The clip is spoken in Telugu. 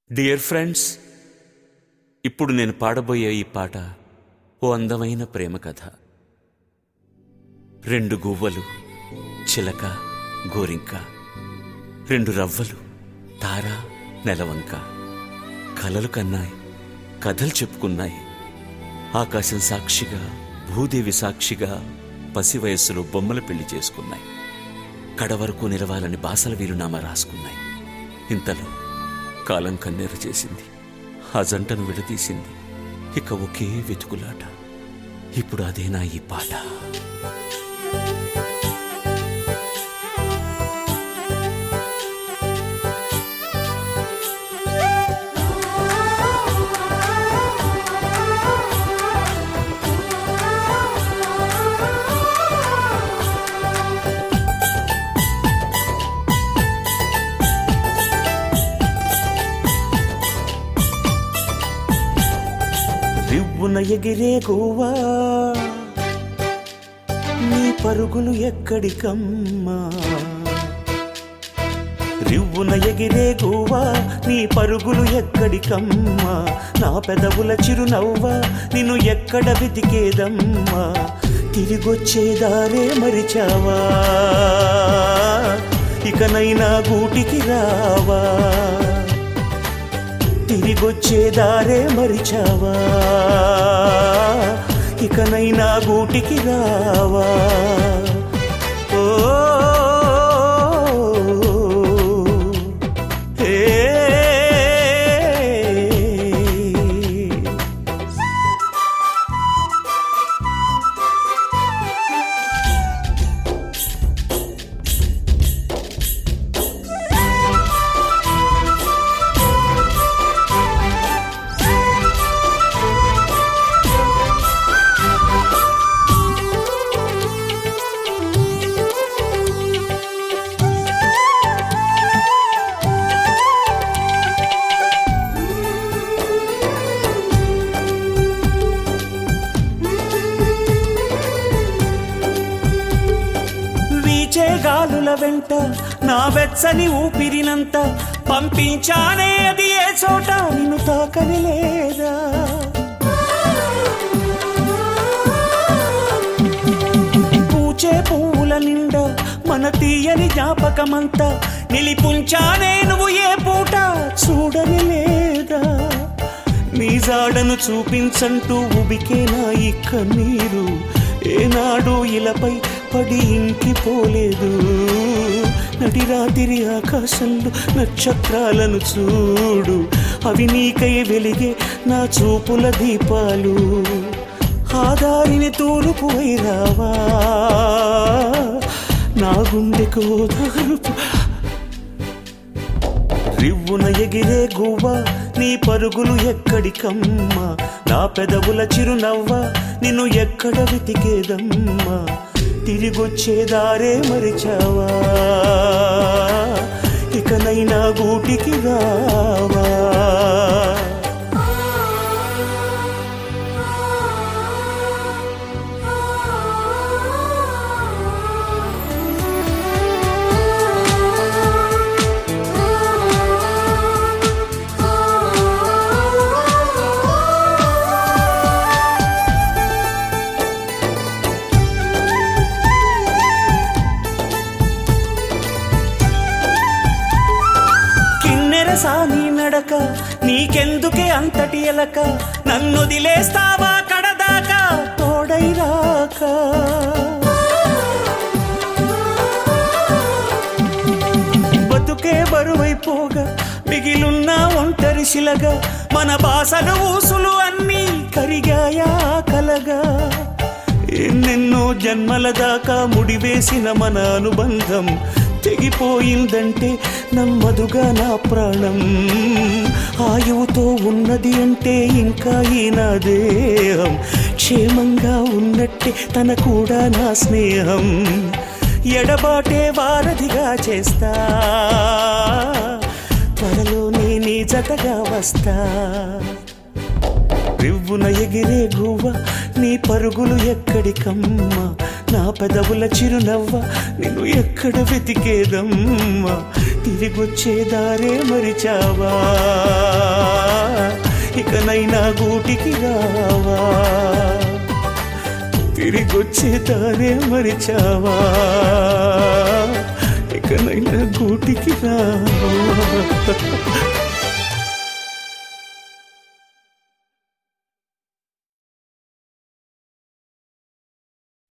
డియర్ ఫ్రెండ్స్ ఇప్పుడు నేను పాడబోయే ఈ పాట ఓ అందమైన ప్రేమ కథ రెండు గువ్వలు చిలక గోరింక రెండు రవ్వలు తార నెలవంక కలలు కన్నాయి కథలు చెప్పుకున్నాయి ఆకాశం సాక్షిగా భూదేవి సాక్షిగా పసి వయస్సులో బొమ్మల పెళ్లి చేసుకున్నాయి కడవరకు నిలవాలని బాసల వీరునామా రాసుకున్నాయి ఇంతలో కాలం కన్నెరు చేసింది ఆ జంటను విడదీసింది ఇక ఒకే వెతుకులాట ఇప్పుడు అదేనా ఈ పాట రివ్వున ఎగిరే గోవా నీ పరుగులు ఎక్కడికమ్మా రివ్వున ఎగిరే గోవా నీ పరుగులు ఎక్కడికమ్మా నా పెదవుల చిరునవ్వా నిన్ను ఎక్కడ వెతికేదమ్మా తిరిగొచ్చేదారే మరిచావా ఇకనైనా గూటికి రావా తిరిగొచ్చేదారే మరిచావా ఇకనైనా గూటికి రావా ఓ ఏ వీచే గాలుల వెంట నా వెచ్చని ఊపిరినంత పంపించానే అది ఏ చోట నిన్ను తాకని లేదా పూచే పువ్వుల నిండా మన తీయని జ్ఞాపకమంతా నిలిపుంచానే నువ్వు ఏ పూట చూడని లేదా నీ జాడను చూపించంటూ ఉబికే నా ఈ కన్నీరు ఏనాడు ఇలపై పడి ఇంకిపోలేదు నడి రాత్రి ఆకాశంలో నక్షత్రాలను చూడు అవి నీకై వెలిగే నా చూపుల దీపాలు ఆ దారిని తూర్పు వైరావా నా గుండెకు ఓదార్పు రివ్వున ఎగిరే గువ్వ నీ పరుగులు ఎక్కడికమ్మా నా పెదవుల చిరునవ్వ నిన్ను ఎక్కడ వెతికేదమ్మా తిరిగొచ్చేదారే మరిచావా ఇకనైనా గూటికి రావా కిన్నెర సాని నడక నీకెందుకే అంతటి ఎలక నన్ను దిలేస్తావా కడదాకా తోడై రాక బతుకే బరువైపోగా మిగిలున్న ఒంటరి శిలగా మన బాసలు ఊసులు అన్నీ కరిగాయా కలగా ఎన్నెన్నో జన్మల దాకా ముడివేసిన మన అనుబంధం తెగిపోయిందంటే నమ్మదుగా నా ప్రాణం ఆయువుతో ఉన్నది అంటే ఇంకా ఈ నా దేహం క్షేమంగా ఉన్నట్టే తన కూడా నా స్నేహం ఎడబాటే వారధిగా చేస్తా త్వరలోనే నీ జతగా వస్తా రివ్వున ఎగిరే గువ్వ నీ పరుగులు ఎక్కడికమ్మా నా పెదవుల చిరునవ్వ నిన్ను ఎక్కడ వెతికేదమ్మా తిరిగొచ్చే దారే మరిచావా గూటికి రావా తిరిగొచ్చే దారే మరిచావా ఇకనైనా గూటికి రావా